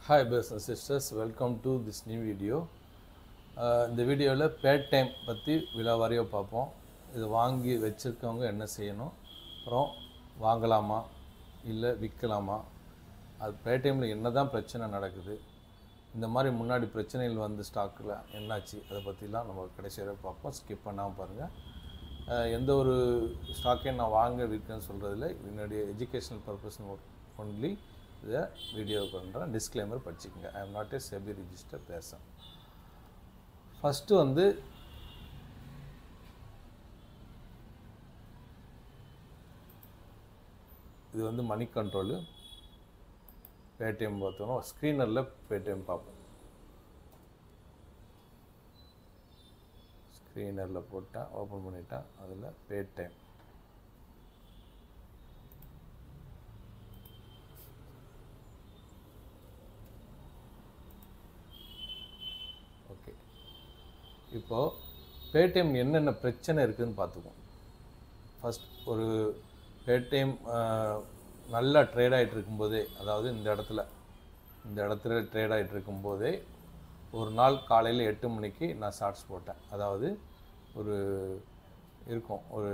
hi business sisters welcome to this new video இந்த வீடியோவில் bad time பற்றி விலாவாரியாக பார்ப்போம் இது வாங்கி வச்சுருக்கவங்க என்ன செய்யணும் அப்புறம் வாங்கலாமா இல்லை விற்கலாமா அது பேட் டைமில் என்ன தான் பிரச்சனை நடக்குது இந்த மாதிரி முன்னாடி பிரச்சனைகள் வந்து ஸ்டாக்கில் என்னாச்சு அதை பற்றிலாம் நம்ம கடைசி வரை பார்ப்போம் ஸ்கிப் பண்ணாமல் பாருங்கள் எந்த ஒரு ஸ்டாக்கையும் நான் வாங்க விற்கன்னு சொல்கிறதில்ல என்னுடைய எஜுகேஷனல் பர்பஸ் ஒன்லி இதை வீடியோ பண்ணுறேன் டிஸ்க்ளைமர் படிச்சுக்கோங்க I am not a SEBI register person first வந்து இது வந்து மணி கண்ட்ரோலு பேடிஎம் பார்த்தோம்னா ஸ்க்ரீனரில் பேடிஎம் பார்ப்போம் ஸ்க்ரீனரில் போட்டேன் ஓப்பன் பண்ணிட்டேன் அதில் பேடிஎம் ஓகே இப்போது பேடிஎம் என்னென்ன பிரச்சனை இருக்குதுன்னு பார்த்துக்குவோம் ஃபஸ்ட் ஒரு பேடிஎம் நல்லா ட்ரேட் ஆகிட்டு இருக்கும்போதே அதாவது இந்த இடத்துல இந்த இடத்துல ட்ரேட் ஆகிட்டு இருக்கும்போதே ஒரு நாள் காலையில் எட்டு மணிக்கு நான் ஷார்ட்ஸ் போட்டேன் அதாவது ஒரு இருக்கும் ஒரு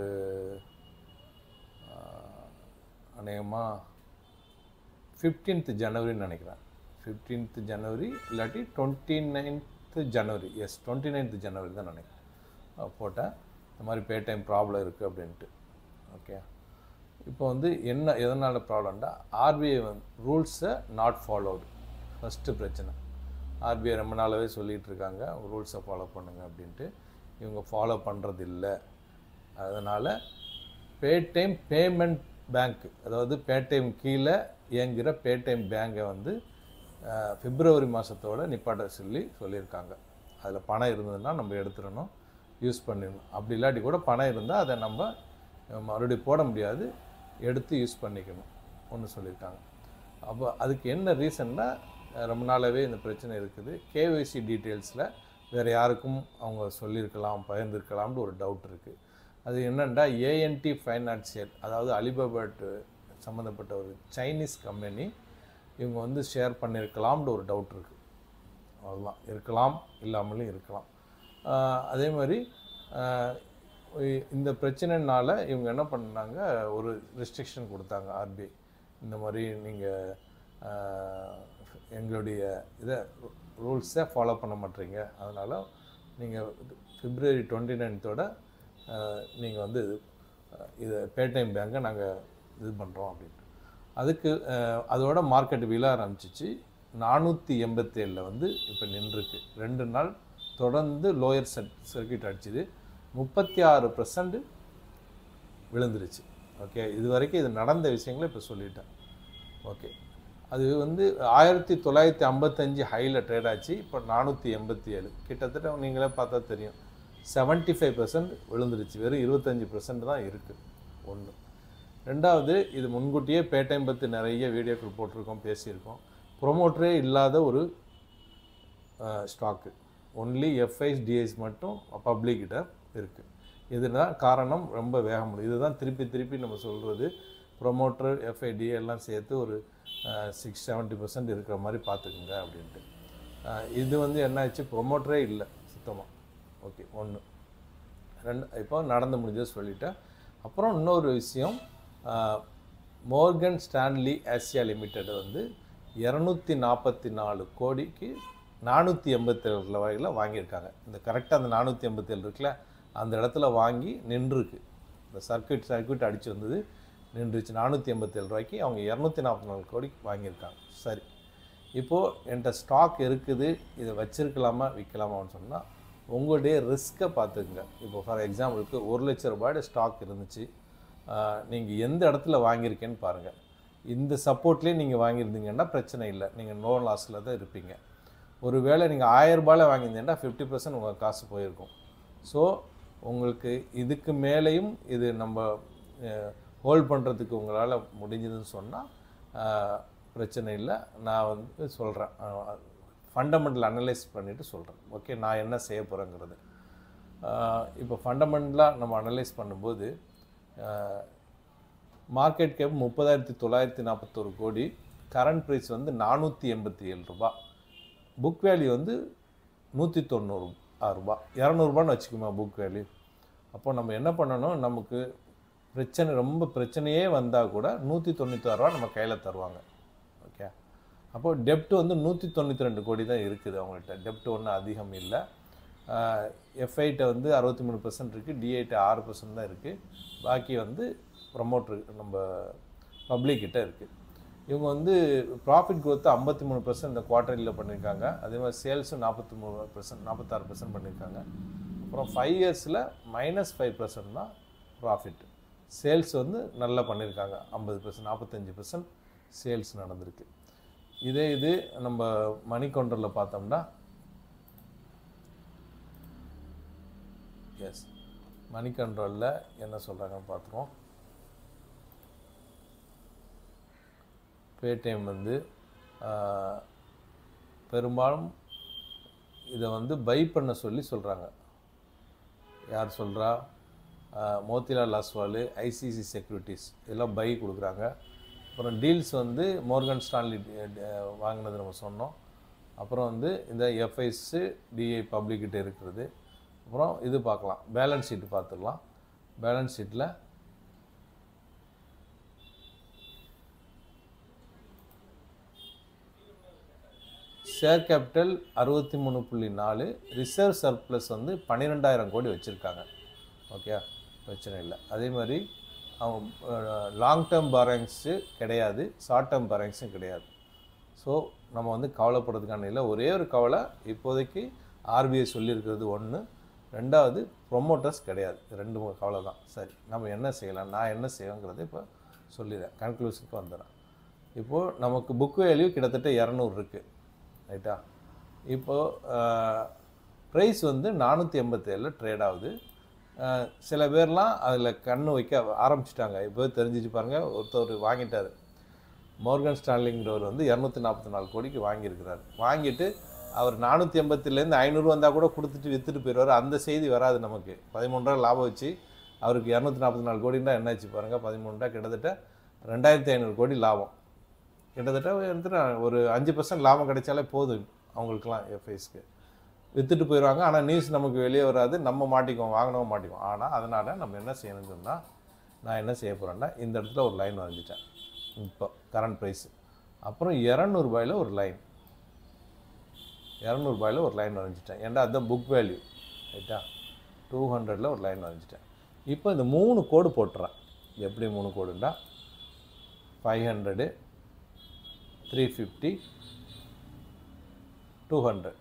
அநேகமாக ஃபிஃப்டீன்த் ஜனவரின்னு நினைக்கிறேன் ஃபிஃப்டீன்த் ஜனவரி இல்லாட்டி twenty ninth January yes twenty ninth January தான் நினைக்கிறேன் அஹ் போட்டேன் இந்த மாதிரி பே டைம் ப்ராப்ளம் இருக்குது அப்படின்ட்டு ஓகே இப்போ வந்து என்ன எதனால் ப்ராப்ளம்னா ஆர்பிஐ வந்து ரூல்ஸை நாட் ஃபாலோடு ஃபஸ்ட்டு பிரச்சனை ஆர்பிஐ ரொம்ப நாளாகவே சொல்லிகிட்டு இருக்காங்க ரூல்ஸை ஃபாலோ பண்ணுங்க அப்படின்ட்டு இவங்க ஃபாலோ பண்ணுறது இல்லை அதனால் பேடைம் பேமெண்ட் பேங்க் அதாவது பேடைம் கீழே இயங்குகிற பேடைம் பேங்கை வந்து அஹ், பிப்ரவரி மாதத்தோட நிப்பாட்ட சொல்லி சொல்லியிருக்காங்க அதில் பணம் இருந்ததுன்னா நம்ம எடுத்துடணும் யூஸ் பண்ணிடணும் அப்படி இல்லாட்டி கூட பணம் இருந்தால் அதை நம்ம அஹ், மறுபடியும் போட முடியாது எடுத்து யூஸ் பண்ணிக்கணும் ஒன்று சொல்லியிருக்காங்க அப்போ அதுக்கு என்ன ரீசன்னா ரொம்ப நாளாகவே இந்த பிரச்சனை இருக்குது கேஒய்சி டீட்டெயில்ஸில் வேறு யாருக்கும் அவங்க சொல்லியிருக்கலாம் பயந்துருக்கலாம்னு ஒரு டவுட் இருக்குது அது என்னென்னா ஏஎன்டி ஃபைனான்சியல் அதாவது அலிபாபாட் சம்மந்தப்பட்ட ஒரு சைனீஸ் கம்பெனி இவங்க வந்து ஷேர் பண்ணியிருக்கலாம்னு ஒரு டவுட் இருக்குது அவ்வளோதான் இருக்கலாம் இல்லாமலும் இருக்கலாம் ஆஹ் அதே மாதிரி ஆஹ் இ- இந்த பிரச்சனைனால இவங்க என்ன பண்ணாங்க ஒரு ரெஸ்ட்ரிக்ஷன் கொடுத்தாங்க ஆர்பிஐ இந்த மாதிரி நீங்கள் எங்களுடைய இதை ரூல்ஸை ஃபாலோ பண்ண மாட்டீங்க அதனால் நீங்கள் பிப்ரவரி டுவெண்ட்டி நைன்த்தோட நீங்கள் வந்து இது அஹ், இது பேடிஎம் பேங்கை நாங்கள் இது பண்ணுறோம் அப்படின்ட்டு அதுக்கு அஹ், அதோட மார்க்கெட் விழ ஆரம்பிச்சிச்சு நானூற்றி எண்பத்தேழில் வந்து இப்போ நின்றுருக்கு ரெண்டு நாள் தொடர்ந்து லோயர் சர்க் சர்க்கியூட் அடிச்சுது முப்பத்தி ஆறு பர்சன்ட் விழுந்துருச்சு ஓகே இது வரைக்கும் இது நடந்த விஷயங்களை இப்போ சொல்லிட்டேன் ஓகே அது வந்து ஆயிரத்தி தொள்ளாயிரத்தி ஐம்பத்தஞ்சு ஹையில் ட்ரேட் ஆச்சு இப்போ நானூற்றி எண்பத்தி ஏழு கிட்டத்தட்ட நீங்களே பார்த்தா தெரியும் செவன்ட்டி ஃபைவ் பர்சன்ட் விழுந்துருச்சு வெறும் இருபத்தஞ்சி பர்சன்ட் தான் இருக்குது ஒன்று ரெண்டாவது இது முன்கூட்டியே பேட்டைம் பற்றி நிறைய வீடியோக்கள் போட்டிருக்கோம் பேசியிருக்கோம் ப்ரொமோட்டரே இல்லாத ஒரு ஸ்டாக்கு ஒன்லி எஃப்ஐஸ் டிஐஸ் மட்டும் பப்ளிக்கிட்ட இருக்குது இதுதான் காரணம் ரொம்ப வேக முடியும் இதுதான் திருப்பி திருப்பி நம்ம சொல்கிறது ப்ரொமோட்டர் எஃப்ஐடி எல்லாம் சேர்த்து ஒரு சிக்ஸ் செவன்ட்டி பர்சன்ட் இருக்கிற மாதிரி பார்த்துக்குங்க அப்படின்ட்டு அஹ் இது வந்து என்னாச்சு ப்ரொமோட்டரே இல்லை சுத்தமாக ஓகே ஒன்று ரெண்டு இப்போ நடந்து முடிஞ்சது சொல்லிட்டேன் அப்புறம் இன்னொரு விஷயம் மோர்கன் ஸ்டான்லி ஆசியா லிமிடெட் வந்து இரநூத்தி நாற்பத்தி நாலு கோடிக்கு நானூற்றி எண்பத்தேழு ரூபாயில் வாங்கியிருக்காங்க இந்த கரெக்டாக அந்த நானூற்றி எண்பத்தேழு இருக்குல்ல அந்த இடத்துல வாங்கி நின்றுருக்கு இந்த சர்க்யூட் சர்க்யூட் அடித்து வந்தது நின்றுச்சு நானூற்றி எண்பத்தேழு ரூபாய்க்கு அவங்க இரநூத்தி நாற்பத்தி நாலு கோடிக்கு வாங்கியிருக்காங்க சரி இப்போது என்கிட்ட ஸ்டாக் இருக்குது இதை வச்சிருக்கலாமா விற்கலாமான்னு சொன்னால் உங்களுடைய ரிஸ்க்கை பார்த்துக்குங்க இப்போ ஃபார் எக்ஸாம்பிளுக்கு ஒரு லட்ச ரூபாயோட ஸ்டாக் இருந்துச்சு நீங்கள் எந்த இடத்துல வாங்கியிருக்கேன்னு பாருங்கள் இந்த சப்போர்ட்லேயே நீங்கள் வாங்கியிருந்தீங்கன்னா பிரச்சனை இல்லை நீங்கள் நோ லாஸில் தான் இருப்பீங்க ஒருவேளை நீங்கள் ஆயிரம் ரூபாயில் வாங்கியிருந்தீங்கன்னா ஃபிஃப்டி பர்சன்ட் உங்கள் காசு போயிருக்கும் ஸோ உங்களுக்கு இதுக்கு மேலேயும் இது நம்ம ஹோல்ட் பண்ணுறதுக்கு உங்களால் முடிஞ்சதுன்னு சொன்னால் பிரச்சனை இல்லை நான் வந்து சொல்கிறேன் ஃபண்டமெண்டல் அனலைஸ் பண்ணிவிட்டு சொல்கிறேன் ஓகே நான் என்ன செய்ய போகிறேங்கிறது இப்போ ஃபண்டமெண்டலாக நம்ம அனலைஸ் பண்ணும்போது மார்க்கெட் கேப் முப்பதாயிரத்தி தொள்ளாயிரத்தி நாற்பத்தொரு கோடி கரண்ட் ப்ரைஸ் வந்து நானூற்றி எண்பத்தி ஏழு ரூபா புக் வேல்யூ வந்து நூற்றி தொண்ணூறு ஆறு ரூபா இரநூறுபான்னு வச்சுக்கோமா புக் வேல்யூ அப்போ நம்ம என்ன பண்ணணும் நமக்கு பிரச்சனை ரொம்ப பிரச்சனையே வந்தால் கூட நூற்றி தொண்ணூத்தாறுரூவா நம்ம கையில் தருவாங்க ஓகே அப்போது டெப்ட் வந்து நூற்றி தொண்ணூற்றி ரெண்டு கோடி தான் இருக்குது அவங்கள்ட்ட டெப்ட் ஒன்றும் அதிகம் இல்லை எஃப்ஐட்ட வந்து அறுபத்தி மூணு பர்சன்ட் இருக்குது டிஐட்ட ஆறு பர்சன்ட் தான் இருக்குது பாக்கி வந்து ப்ரமோட்ரு நம்ம பப்ளிக் கிட்ட இருக்குது இவங்க வந்து ப்ராஃபிட் growth ஐம்பத்தி மூணு பர்சன்ட் இந்த குவார்ட்டரியில் பண்ணியிருக்காங்க அதே மாதிரி சேல்ஸும் நாற்பத்தி மூணு பர்சன்ட் நாற்பத்தாறு பர்சன்ட் பண்ணியிருக்காங்க அப்புறம் ஃபைவ் இயர்ஸில் மைனஸ் ஃபைவ் பர்சன்ட் தான் ப்ராஃபிட் சேல்ஸ் வந்து நல்லா பண்ணியிருக்காங்க ஐம்பது பர்சன்ட் நாற்பத்தஞ்சு பர்சன்ட் சேல்ஸ் நடந்திருக்கு இதே இது நம்ம மணி கவுண்டரில் பார்த்தோம்னா எஸ் மணி கண்ட்ரோலில் என்ன சொல்கிறாங்கன்னு பார்த்துருவோம் பேடிஎம் வந்து ஆஹ், பெரும்பாலும் இதை வந்து பை பண்ண சொல்லி சொல்கிறாங்க யார் சொல்கிறா மோத்திலால் அஸ்வால் ஐசிசி செக்யூரிட்டிஸ் இதெல்லாம் பை கொடுக்குறாங்க அப்புறம் டீல்ஸ் வந்து மோர்கன் ஸ்டான்லி வாங்கினது நம்ம சொன்னோம் அப்புறம் வந்து இந்த எஃப்ஐஸு டிஐ பப்ளிக்கிட்ட இருக்கிறது அப்புறம் இது பார்க்கலாம் பேலன்ஸ் ஷீட் பார்த்துடலாம் பேலன்ஸ் ஷீட்டில் ஷேர் கேபிட்டல் அறுபத்தி மூணு புள்ளி நாலு ரிசர்வ் சர்ப்ளஸ் வந்து பன்னிரெண்டாயிரம் கோடி வச்சுருக்காங்க ஓகே பிரச்சனை இல்லை அதே மாதிரி அவங்க லாங் டேர்ம் பாரங்ஸு கிடையாது ஷார்ட் டேர்ம் பாரங்ஸும் கிடையாது ஸோ நம்ம வந்து கவலைப்படுறதுக்கான இல்லை ஒரே ஒரு கவலை இப்போதைக்கு ஆர்பிஐ சொல்லியிருக்கிறது ஒன்று ரெண்டாவது ப்ரொமோட்டர்ஸ் கிடையாது ரெண்டு மூணு கவலை தான் சரி நம்ம என்ன செய்யலாம் நான் என்ன செய்வேங்கிறத இப்போ சொல்லிடுறேன் கன்க்ளூஷனுக்கு வந்துடுறேன் இப்போது நமக்கு புக் வேல்யூ கிட்டத்தட்ட இரநூறு இருக்குது ரைட்டா இப்போது ப்ரைஸ் வந்து நானூற்றி எண்பத்தேழில் ட்ரேட் ஆகுது அஹ், சில பேர்லாம் அதில் கண்ணு வைக்க ஆரம்பிச்சிட்டாங்க இப்போ தெரிஞ்சிச்சு பாருங்கள் ஒருத்தர் வாங்கிட்டார் மோர்கன் ஸ்டான்லிங்கிறவர் வந்து இரநூத்தி நாற்பத்தி நாலு கோடிக்கு வாங்கியிருக்கிறார் வாங்கிட்டு அவர் நானூற்றி எண்பத்திலேருந்து ஐநூறு வந்தால் கூட கொடுத்துட்டு விற்றுட்டு போயிடுவார் அந்த செய்தி வராது நமக்கு பதிமூணு ரூபா லாபம் வச்சு அவருக்கு இரநூத்தி நாற்பத்தி நாலு கோடின்னா என்னாச்சு பாருங்கள் பதிமூணு ரூபா கிட்டத்தட்ட ரெண்டாயிரத்தி ஐநூறு கோடி லாபம் கிட்டத்தட்ட எடுத்துட்டு ஒரு அஞ்சு பர்சன்ட் லாபம் கிடைச்சாலே போதும் அவங்களுக்குலாம் எஃப்ஐஸ்க்கு விற்றுட்டு போயிடுவாங்க ஆனால் நியூஸ் நமக்கு வெளியே வராது நம்ம மாட்டிக்குவோம் வாங்கினவங்க மாட்டிக்குவோம் ஆனால் அதனால் நம்ம என்ன செய்யணும்னு சொன்னால் நான் என்ன செய்ய போகிறேன்னா இந்த இடத்துல ஒரு லைன் வரைஞ்சிட்டேன் இப்போ கரண்ட் ப்ரைஸ் அப்புறம் இரநூறுபாயில் ஒரு லைன் இரநூறுபாயில் ஒரு லைன் வரைஞ்சிட்டேன் ஏன்டா அதுதான் புக் வேல்யூ ரைட்டா டூ ஹண்ட்ரடில் ஒரு லைன் வரைஞ்சிட்டேன் இப்போ இந்த மூணு கோடு போட்டுறேன் எப்படி மூணு கோடுண்டா five hundred three fifty two hundred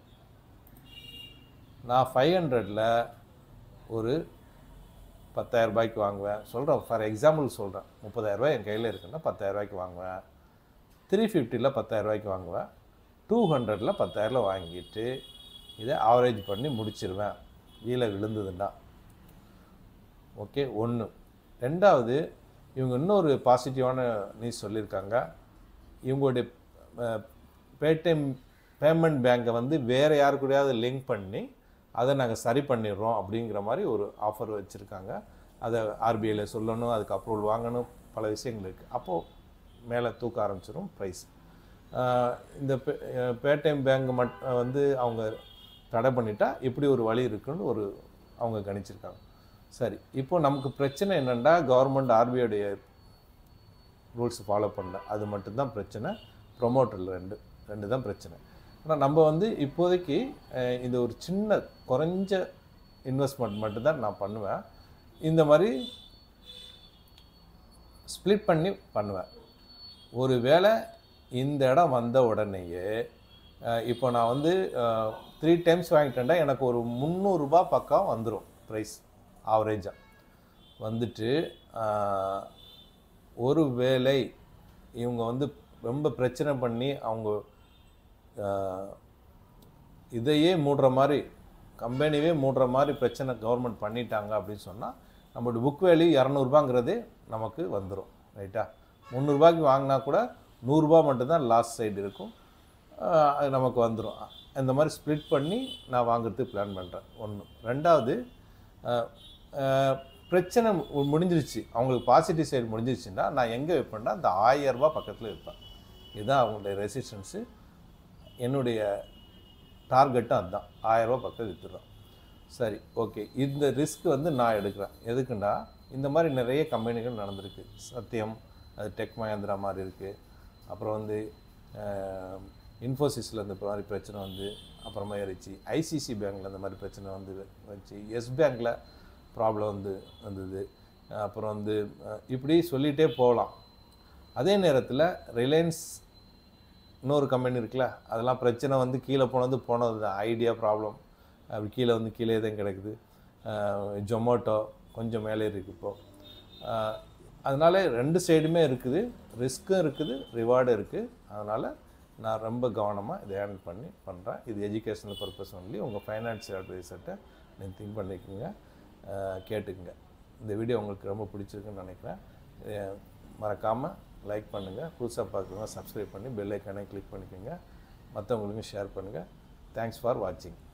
நான் ஃபைவ் ஹண்ட்ரடில் ஒரு பத்தாயிரம் ரூபாய்க்கு வாங்குவேன் சொல்கிறேன் ஃபார் எக்ஸாம்பிள் சொல்கிறேன் முப்பதாயிரரூபாய் என் கையில் இருக்குன்னா பத்தாயிரம் ரூபாய்க்கு வாங்குவேன் த்ரீ ஃபிஃப்டியில் பத்தாயிரம் ரூபாய்க்கு வாங்குவேன் டூ ஹண்ட்ரடில் பத்தாயிரம் வாங்கிட்டு இதை ஆவரேஜ் பண்ணி முடிச்சிருவேன் கீழே விழுந்ததுன்னா ஓகே ஒன்று ரெண்டாவது இவங்க இன்னொரு பாசிட்டிவான நியூஸ் சொல்லியிருக்காங்க இவங்களுடைய பேடிஎம் பேமெண்ட் பேங்கை வந்து வேறு யாரு கூடயாவது லிங்க் பண்ணி அதை நாங்கள் சரி பண்ணிடுறோம் அப்படிங்கிற மாதிரி ஒரு ஆஃபர் வச்சுருக்காங்க அதை ஆர்பிஐயில் சொல்லணும் அதுக்கு அப்ரூவல் வாங்கணும் பல விஷயங்கள் இருக்குது அப்போது மேலே தூக்க ஆரம்பிச்சிடும் ப்ரைஸ் இந்த பே பேடிஎம் பேங்க் மட் வந்து அவங்க தடை பண்ணிட்டா இப்படி ஒரு வழி இருக்குன்னு ஒரு அவங்க கணிச்சிருக்காங்க சரி இப்போ நமக்கு பிரச்சனை என்னென்னா கவர்மெண்ட் ஆர்பிஐடைய ரூல்ஸ் ஃபாலோ பண்ணல அது மட்டும்தான் பிரச்சனை ப்ரொமோட்டரில் ரெண்டு ரெண்டு தான் பிரச்சனை ஆனால் நம்ம வந்து இப்போதைக்கு அஹ், இந்த ஒரு சின்ன குறைஞ்ச இன்வெஸ்ட்மெண்ட் மட்டும்தான் நான் பண்ணுவேன் இந்த மாதிரி ஸ்ப்ளிட் பண்ணி பண்ணுவேன் ஒரு வேளை இந்த இடம் வந்த உடனேயே அஹ், இப்போ நான் வந்து த்ரீ டைம்ஸ் வாங்கிட்டேன்டா எனக்கு ஒரு முந்நூறுரூபா பக்கம் வந்துடும் ப்ரைஸ் ஆவரேஜாக வந்துட்டு அஹ், ஒரு வேளை இவங்க வந்து ரொம்ப பிரச்சனை பண்ணி அவங்க அஹ், இதையே மூடுற மாதிரி கம்பெனியே மூடுற மாதிரி பிரச்சனை கவர்மெண்ட் பண்ணிட்டாங்க அப்படின்னு சொன்னால் நம்மளோட புக் வேல்யூ இரநூறுபாங்கிறதே நமக்கு வந்துடும் ரைட்டா முந்நூறுபாய்க்கு வாங்கினா கூட நூறுரூபா மட்டும்தான் லாஸ்ட் சைடு இருக்கும் ஆஹ் அது நமக்கு வந்துடும் இந்த மாதிரி ஸ்ப்ளிட் பண்ணி நான் வாங்குறதுக்கு பிளான் பண்ணுறேன் ஒன்று ரெண்டாவது ஆஹ் ஆஹ் பிரச்சனை மு- முடிஞ்சிருச்சு அவங்களுக்கு பாசிட்டிவ் சைடு முடிஞ்சிருச்சுன்னா நான் எங்கே வைப்பேன்னா இந்த ஆயிரம் ரூபாய் பக்கத்தில் வைப்பேன் இதுதான் அவங்களுடைய ரெசிஸ்டன்ஸு என்னுடைய டார்கெட்டும் அதுதான் ஆயிரரூபா பக்கம் விற்றுறோம் சரி ஓகே இந்த ரிஸ்க் வந்து நான் எடுக்கிறேன் எதுக்குண்டா இந்த மாதிரி நிறைய கம்பெனிகள் நடந்திருக்கு சத்தியம் அது டெக் மஹேந்திரா மாதிரி இருக்குது அப்புறம் வந்து இன்ஃபோசிஸில் இந்த மாதிரி பிரச்சனை வந்து அப்புறமா ஏறிச்சு ஐசிசி பேங்க்கில் இந்த மாதிரி பிரச்சனை வந்து வச்சு எஸ் பேங்க்கில் ப்ராப்ளம் வந்து வந்தது அப்புறம் வந்து அஹ், இப்படி சொல்லிகிட்டே போகலாம் அதே நேரத்தில் ரிலையன்ஸ் இன்னொரு கம்பெனி இருக்குல்ல அதெல்லாம் பிரச்சனை வந்து கீழே போனது போனது தான் ஐடியா ப்ராப்ளம் அப்படி கீழே வந்து கீழே தான் கிடக்குது ஜொமேட்டோ கொஞ்சம் மேலே இருக்குது இப்போது அதனால ரெண்டு சைடுமே இருக்குது ரிஸ்க்கும் இருக்குது ரிவார்டும் இருக்குது அதனால் நான் ரொம்ப கவனமாக இதை ஹேண்டில் பண்ணி பண்ணுறேன் இது எஜுகேஷனல் பர்பஸ் ஒன்லி உங்கள் ஃபைனான்சியல் அட்வைசர்கிட்ட நீங்கள் திங்க் பண்ணிக்கோங்க அஹ், கேட்டுக்குங்க இந்த வீடியோ உங்களுக்கு ரொம்ப பிடிச்சிருக்குன்னு நினைக்கிறேன் மறக்காமல் லைக் பண்ணுங்கள் புதுசாக பார்க்குறவங்க சப்ஸ்கிரைப் பண்ணி பெல் ஐக்கானே கிளிக் பண்ணிக்கோங்க மற்றவங்களுக்கும் ஷேர் பண்ணுங்கள் தேங்க்ஸ் ஃபார் வாட்சிங்